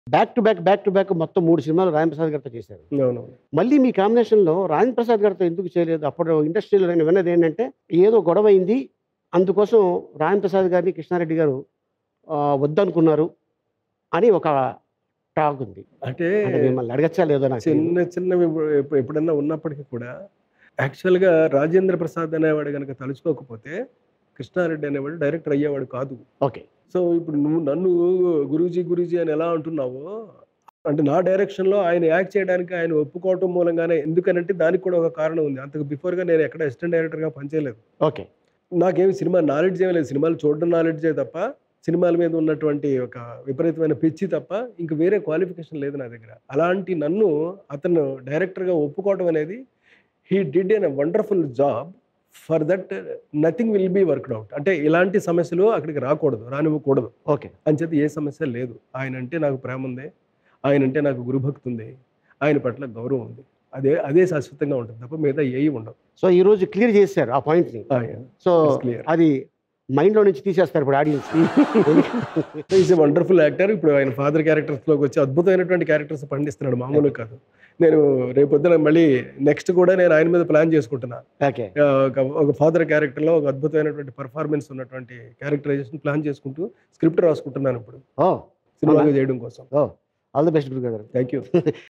Back to back back to back మొత్తం మూడు సినిమాలు రాజేంద్ర ప్రసాద్ గారితో చేశారు అవునవును మళ్ళీ మీ కాంబినేషన్లో రాజేంద్ర ప్రసాద్ గారితో ఎందుకు చేయలేదు అప్పుడు ఇండస్ట్రీలో నేను విన్నది ఏంటంటే ఏదో గొడవ అయింది అందుకోసం రాజేంద్ర ప్రసాద్ గారిని కృష్ణారెడ్డి గారు ఆ, వద్దనుకున్నారు అని ఒక టాక్ ఉంది అంటే అంటే మిమ్మల్ని అడగచ్చా లేదో నాకు తెలియదు. చిన్న చిన్నవి ఎప్పు- ఎప్పు- ఎప్పుడన్నా ఉన్నప్పటికీ కూడా యాక్చువల్గా రాజేంద్ర ప్రసాద్ అనేవాడు కనుక తలుచుకోకపోతే కృష్ణారెడ్డి అనేవాడు డైరెక్టర్ అయ్యేవాడు కాదు ఓకే సో ఇప్పుడు నువ్వు నన్ను గురూజీ గురూజీ అని ఎలా అంటున్నావో అంటే నా డైరెక్షన్లో ఆయన యాక్ట్ చేయడానికి ఆయన ఒప్పుకోవటం మూలంగానే ఎందుకనంటే దానికి కూడా ఒక కారణం ఉంది అంతకు బిఫోర్గా నేను ఎక్కడ అసిస్టెంట్ డైరెక్టర్గా పనిచేయలేదు ఓకే నాకేమి సినిమా నాలెడ్జ్ ఏమీ లేదు సినిమాలు చూడడం నాలెడ్జే తప్ప సినిమాల మీద ఉన్నటువంటి ఒక విపరీతమైన పిచ్చి తప్ప ఇంక వేరే క్వాలిఫికేషన్ లేదు నా దగ్గర అలాంటి నన్ను అతను డైరెక్టర్గా ఒప్పుకోవడం అనేది he did an wonderful job for that nothing will be worked out అంటే ఇలాంటి సమస్యలు అక్కడికి రాకూడదు రానివ్వకూడదు ఓకే అంచేత ఏ సమస్య లేదు ఆయన అంటే నాకు ప్రేమ ఉంది ఆయన అంటే నాకు గురుభక్తి ఉంది ఆయన పట్ల గౌరవం ఉంది అదే అదే శాశ్వతంగా ఉంటుంది తప్ప మిగతా ఏవి ఉండవు సో ఈ రోజు క్లియర్ చేశారు ఆ పాయింట్ని సో క్లియర్ అది మైండ్లో నుంచి తీసేస్తారు ఇప్పుడు ఆడియన్స్ ఈజ్ వండర్ఫుల్ యాక్టర్ ఇప్పుడు ఆయన ఫాదర్ క్యారెక్టర్స్లోకి వచ్చి అద్భుతమైనటువంటి క్యారెక్టర్స్ పండిస్తున్నాడు మామూలు కాదు నేను రేపొద్దున మళ్ళీ నెక్స్ట్ కూడా నేను ఆయన మీద ప్లాన్ చేసుకుంటున్నా ఓకే ఆ, ఒక ఒక ఫాదర్ క్యారెక్టర్లో ఒక అద్భుతమైనటువంటి పర్ఫార్మెన్స్ ఉన్నటువంటి క్యారెక్టరైజేషన్ ప్లాన్ చేసుకుంటూ స్క్రిప్ట్ రాసుకుంటున్నాను ఇప్పుడు ఓ సినిమాగా చేయడం కోసం ఓ all the best Guru garu thank you